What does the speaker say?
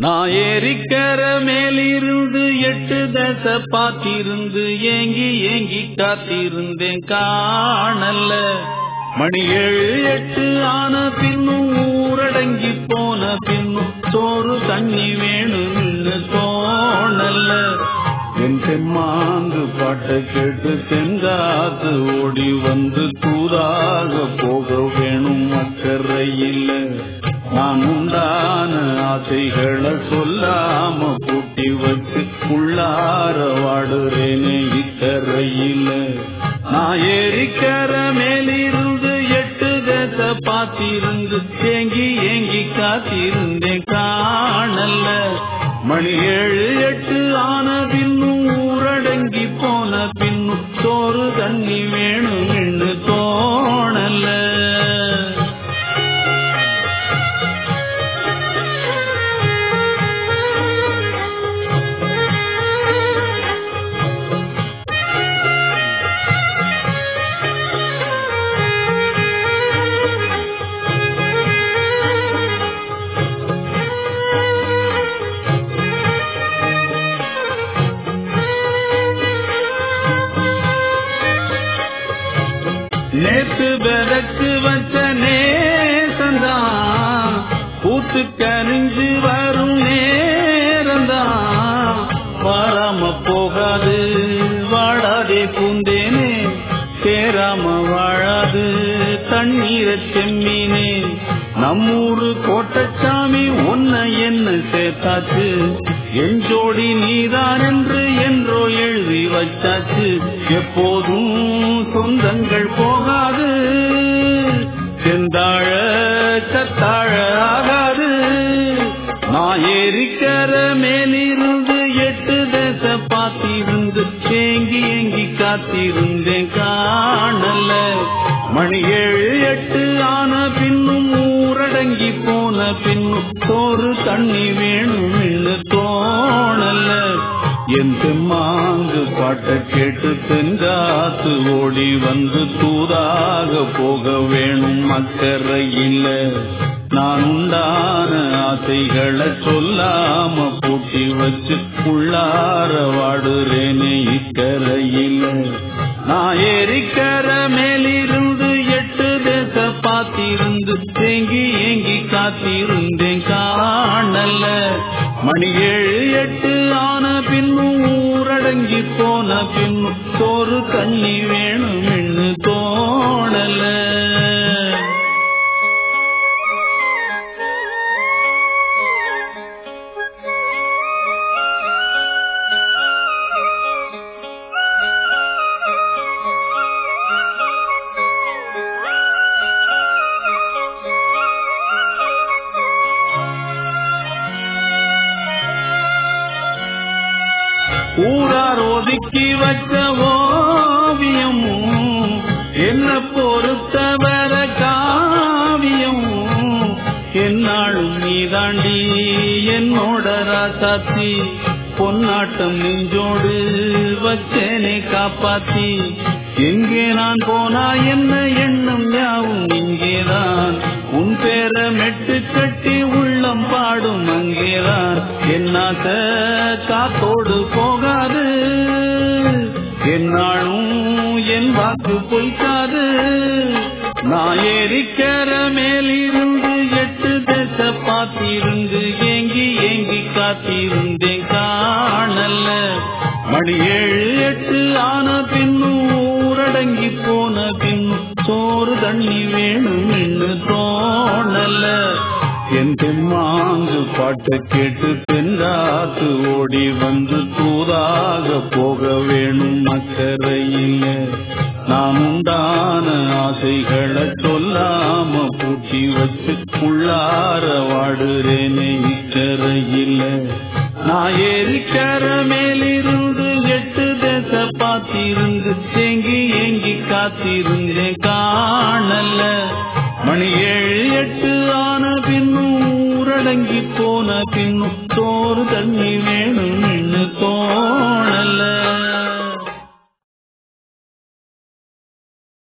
நான் ஏரிக்கர மேலிருந்து எட்டு தச பார்த்திருந்து ஏங்கி ஏங்கி காத்திருந்தேன் காணல மணி ஏழு எட்டு ஆன பின்னும் ஊரடங்கி போன பின்னும் சோறு தண்ணி வேணும்னு தோணல என் தெம்மாங்கு பாட்டை கேட்டு தென்காத்து ஓடி வந்து தூதாக போக வேணும் அக்கறையில் நான் உண்டான ஆசைகளை சொல்லாம பூட்டி வச்சு உள்ளார வாடுறேனே இக்கரையில நான் ஏரிக்கர மேலிருந்து எட்டு தேச பார்த்திருந்து ஏங்கி ஏங்கி காத்திருந்தேன் காணல மணி ஏழு எட்டு ஆன பின்னும் ஊரடங்கி போன பின்னும் சோறு தண்ணி வேணும்னு தோணல நேத்து விதக்கு வச்ச நேசந்தான் பூத்து கரிஞ்சு வரும் நேரந்தான் வாராம போகாது வாழாதே பூந்தேனே சேராம வாழாது தண்ணீரை செம்மீனே நம்மூரு கோட்டச்சாமி உன்னை என்ன சேர்த்தாச்சு என் ஜோடி நீதான் என்று என்றோ எழுதி வச்சாச்சு எப்போதும் சொந்தங்கள் போகாது செந்தாழ சத்தாழ ஆகாது நான் ஏரிக்கர மேலிருந்து எட்டு தேச பார்த்திருந்து ஏங்கி ஏங்கி காத்திருந்தேன் காணல மணி ஏழு எட்டு ஆன பின்னும் ஊரடங்கி போன பின்னும் சோறு தண்ணி வேணும்னு தோணல என் தெம்மாங்கு பாட்டை கேட்டு தென்காத்து ஓடி வந்து தூதாக போக வேணும் அக்கறையில் நான் உண்டான ஆசைகளை சொல்லாம பூட்டி வச்சு உள்ளார வாடுறேனே இக்கரையில் நான் ஏரிக்கர மேலிருந்து எட்டு தேச பார்த்திருந்து ஏங்கி ஏங்கி காத்திருந்தேன் காணல மணி ஏழு எட்டு ஆன பின்னும் ஊரடங்கி போன பின்னும் சோறு தண்ணி வேணும்னு தோணல ஊரார் ஒதுக்கி வச்ச ஓவியமும் என்ன பொறுத்தவர காவியமும் என்னாலும் நீதாண்டி என்னோட ராசாத்தி பொன்னாட்டம் நெஞ்சோடு வச்சேனே காப்பாத்தி எங்கே நான் போனா என்ன எண்ணம் யாவும் இங்கேதான் உன் பேர மெட்டு கட்டி உள்ளம் பாடும் அங்கேதான் என்னாத்த காத்தோடு போகாது என்னாலும் என் வாக்கு பொய்க்காது நான் ஏரிக்கர மேலிருந்து எட்டு தேச பார்த்திருந்து ஏங்கி ஏங்கி காத்திருந்தேன் காணல மணி ஏழு எட்டு ஆன பின்னும் ஊரடங்கி போன பின்னும் சோறு தண்ணி வேணும்னு தோணல என் தெம்மாங்கு பாட்டை கேட்டு தென்றாத்து ஓடி வந்து தூதாக போக வேணும் அக்கறையில் நான் உண்டான ஆசைகளை சொல்லாம பூட்டி வச்சு உள்ளார வாடுறேனே இக்கரையில் நான் ஏரிக்கர மேலிருந்து எட்டு தேச பார்த்திருந்து ஏங்கி ஏங்கி காத்திருந்தேன் காணல மணி ஏழு எட்டு ஆன பின்னும் ஊரடங்கி போன பின்னும் சோறு தண்ணி வே